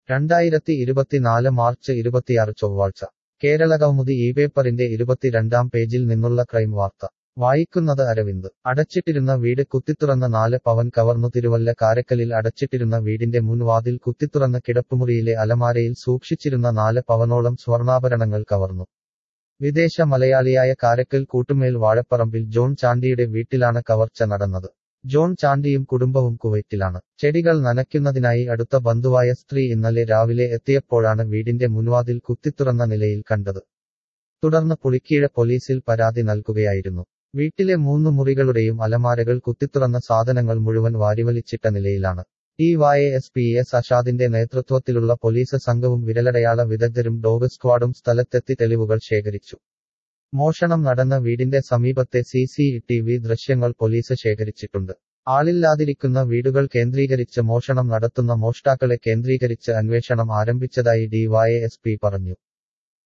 രണ്ടായിരത്തി ഇരുപത്തിനാല് മാർച്ച് ഇരുപത്തിയാറ് ചൊവ്വാഴ്ച കേരള കൗമുദി ഈ പേപ്പറിന്റെ ഇരുപത്തിരണ്ടാം പേജിൽ നിന്നുള്ള ക്രൈം വാർത്ത വായിക്കുന്നത് അരവിന്ദ് അടച്ചിട്ടിരുന്ന വീട് കുത്തിത്തുറന്ന നാല് പവൻ കവർന്നു തിരുവല്ല കാരക്കലിൽ അടച്ചിട്ടിരുന്ന വീടിന്റെ മുൻവാതിൽ കുത്തിത്തുറന്ന കിടപ്പുമുറിയിലെ അലമാരയിൽ സൂക്ഷിച്ചിരുന്ന നാല് പവനോളം സ്വർണ്ണാഭരണങ്ങൾ കവർന്നു വിദേശ മലയാളിയായ കാരക്കൽ കൂട്ടുമേൽ വാഴപ്പറമ്പിൽ ജോൺ ചാണ്ടിയുടെ വീട്ടിലാണ് കവർച്ച നടന്നത് ജോൺ ചാണ്ടിയും കുടുംബവും കുവൈറ്റിലാണ് ചെടികൾ നനയ്ക്കുന്നതിനായി അടുത്ത ബന്ധുവായ സ്ത്രീ ഇന്നലെ രാവിലെ എത്തിയപ്പോഴാണ് വീടിന്റെ മുൻവാതിൽ കുത്തിത്തുറന്ന നിലയിൽ കണ്ടത് തുടർന്ന് പുളിക്കീഴ പോലീസിൽ പരാതി നൽകുകയായിരുന്നു വീട്ടിലെ മൂന്ന് മുറികളുടെയും അലമാരകൾ കുത്തിത്തുറന്ന സാധനങ്ങൾ മുഴുവൻ വാരിവലിച്ചിട്ട നിലയിലാണ് D Y S P S അഷാദിന്റെ നേതൃത്വത്തിലുള്ള പോലീസ് സംഘവും വിരലടയാള വിദഗ്ധരും ഡോഗ് സ്ക്വാഡും സ്ഥലത്തെത്തി തെളിവുകൾ ശേഖരിച്ചു മോഷണം നടന്ന വീടിന്റെ സമീപത്തെ സി സി ടി വി ദൃശ്യങ്ങൾ പോലീസ് ശേഖരിച്ചിട്ടുണ്ട് ആളില്ലാതിരിക്കുന്ന വീടുകൾ കേന്ദ്രീകരിച്ച് മോഷണം നടത്തുന്ന മോഷ്ടാക്കളെ കേന്ദ്രീകരിച്ച് അന്വേഷണം ആരംഭിച്ചതായി ഡി വൈ എസ് പി പറഞ്ഞു